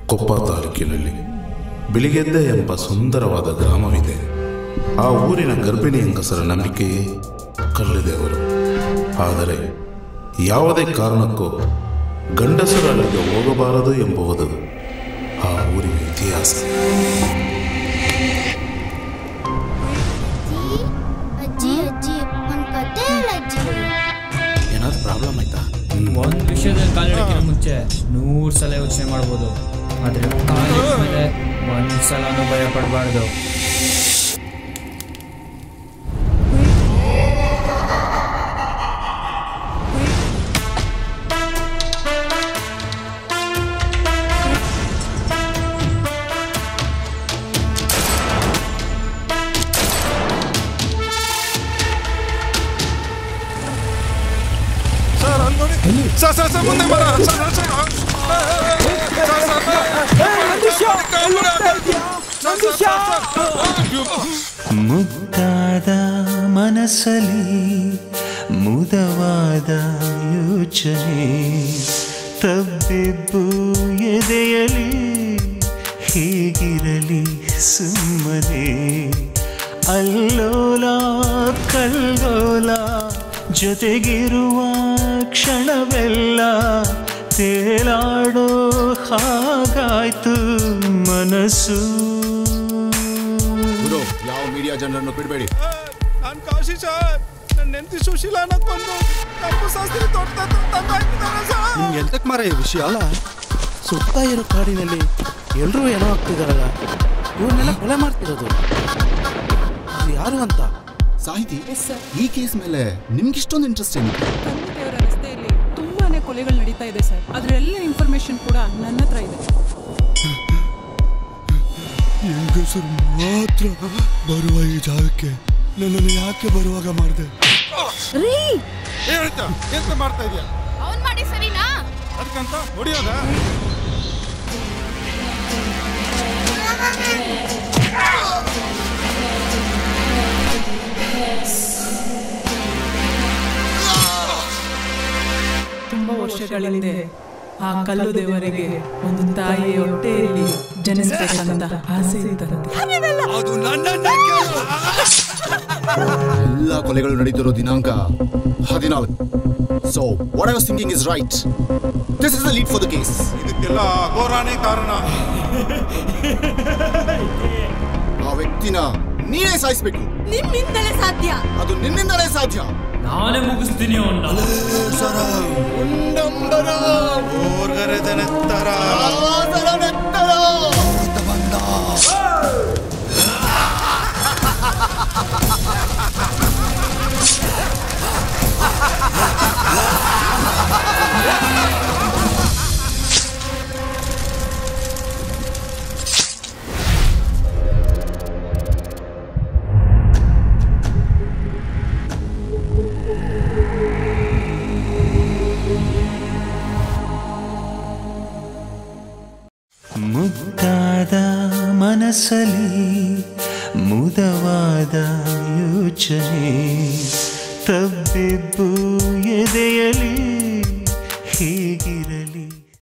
ಕೊಪ್ಪ ತಾಲೂಕಿನಲ್ಲಿ ಬಿಳಿಗೆದ್ದೆ ಎಂಬ ಸುಂದರವಾದ ಗ್ರಾಮವಿದೆ ಆ ಊರಿನ ಗರ್ಭಿಣಿ ಹೆಂಗಸರ ನಂಬಿಕೆಯೇ ಕಲ್ಲುದೇವರು ಆದರೆ ಯಾವುದೇ ಕಾರಣಕ್ಕೂ ಗಂಡಸರು ಅಲ್ಲಿಗೆ ಹೋಗಬಾರದು ಎಂಬುವುದು ಆ ಊರಿನ ಇತಿಹಾಸ ಅಜ್ಜಿ ಅಜ್ಜಿ ಒಂದ್ ಕತೆ ಹೇಳ ಅಜ್ಜಿ ಏನಾದ್ರು ಪ್ರಾಬ್ಲಮ್ ಆಯ್ತಾ ಒಂದು ವಿಷಯದಲ್ಲಿ ಕಾಲಿಡೋಕ್ಕಿಂತ ಮುಂಚೆ ನೂರು ಸಲ ಯೋಚನೆ ಮಾಡ್ಬೋದು ಆದರೆ ಕಾಲಿಟ್ಟ ಮೇಲೆ ಒಂದು ಸಲನೂ ಭಯ ಪಡಬಾರ್ದು ಸರ್ ಅಲ್ಲಿ ನೋಡಿ ಸರ್ ಸರ್ ಸರ್ ಮುಂದೆ ಬರ ಸರ್ ಸರ್ ಸರ್ ಸರ್ ಮುದ್ದಾದ ಮನಸ್ಸಲಿ ಮುದವಾದ ಯೋಚನೆ ತಬ್ಬಿಬ್ಬು ಎದೆಯಲಿ ಹೇಗಿರಲಿ ಸುಮ್ಮನೆ ಅಲ್ಲೋಲ ಕಲ್ಲೋಲ ಜೊತೆಗಿರುವ ಕ್ಷಣವೆಲ್ಲ ತೇಲಾಡೋ ಹಾಗಾಯ್ತು ಮನಸ್ಸು ಗುರು ಯಾವ ಮೀಡಿಯಾ ಜನರನ್ನು ಬಿಡಬೇಡಿ ನಾನು ಕಾಶಿ ಸರ್ ನನ್ನ ನೆಂಟಿ ಸುಶೀಲಾನ ಕೊಂದು ತಪ್ಪು ಶಾಸ್ತ್ರಿ ತೊಟ್ಟ ತಂದಾಕಿದ್ದಾರೆ ಸರ್ ನಿಮ್ಗೆ ಎಂತಕ್ಕೆ ಮಾರ ಈ ವಿಷಯ ಅಲ್ಲ ಸುತ್ತ ಇರೋ ಕಾಡಿನಲ್ಲಿ ಎಲ್ಲರೂ ಏನೋ ಆಗ್ತಿದಾರಲ್ಲ ಇವನ್ನೆಲ್ಲ ಕೊಲೆ ಮಾಡ್ತಿರೋದು ಅದು ಯಾರು ಅಂತ ಸಾಹಿತಿ ಈ ಕೇಸ್ ಮೇಲೆ ನಿಮ್ಗೆ ಇಷ್ಟೊಂದು ಇಂಟ್ರೆಸ್ಟ್ ಏನಿದೆ ಕನ್ನಡವರ ರಸ್ತೆಯಲ್ಲಿ ತುಂಬಾನೇ ಕೊಲೆಗಳು ನಡೀತಾ ಇದೆ ಸರ್ ಅದ್ರ ಎಲ್ಲ ಇನ್ಫಾರ್ಮೇಶನ್ ಕೂಡ ನನ್ನ ಹತ್ರ ಇದೆ ಹೆಂಗಸರು ಮಾತ್ರ ಬರುವ ಈ ಜಾಗಕ್ಕೆ ನನ್ನನ್ನು ಯಾಕೆ ಬರುವಾಗ ಮಾಡಿದೆ ಹೇಳ್ತಾ ಎಂತ ಮಾಡ್ತಾ ಇದೀಯ ಅವನ್ ಮಾಡಿ ಸರಿನಾ ಅದಕ್ಕಂತ ಹೊಡಿಯೋದ ತುಂಬಾ ವರ್ಷಗಳ ಹಿಂದೆ ಆ ಕಲ್ಲು ದೇವರಿಗೆ ಒಂದು ತಾಯಿಯ ಹೊಟ್ಟೆಯಲ್ಲಿ ಜನಿಸಬೇಕಂತ ಆಸೆ ಇತ್ತಂತೆ ಅದು ನನ್ನನ್ನೇ ಕೇಳು ಎಲ್ಲ ಕೊಲೆಗಳು ನಡೀತಿರೋ ದಿನಾಂಕ ಹದಿನಾಲ್ಕು so what I was thinking is right this is the lead for the case ಇದಕ್ಕೆಲ್ಲ ಘೋರಾನೇ ಕಾರಣ ಆ ವ್ಯಕ್ತಿನ ನೀನೇ ಸಾಯಿಸ್ಬೇಕು ನಿಮ್ಮಿಂದಲೇ ಸಾಧ್ಯ ಅದು ನಿನ್ನಿಂದಲೇ ಸಾಧ್ಯ ನಾನೇ ಮುಗಿಸ್ತೀನಿ ಅವನ್ನ ಉಂಡಂಬರ ಓರ್ಗರೆದನೆತ್ತರ ಆದರ ನೆತ್ತರ. ಮುದ್ದಾದ ಮನಸ್ಸಲಿ ಮುದವಾದ ಯೋಚನೆ ತಬ್ಬಿಬ್ಬು ಎದೆಯಲಿ ಹೇಗಿರಲಿ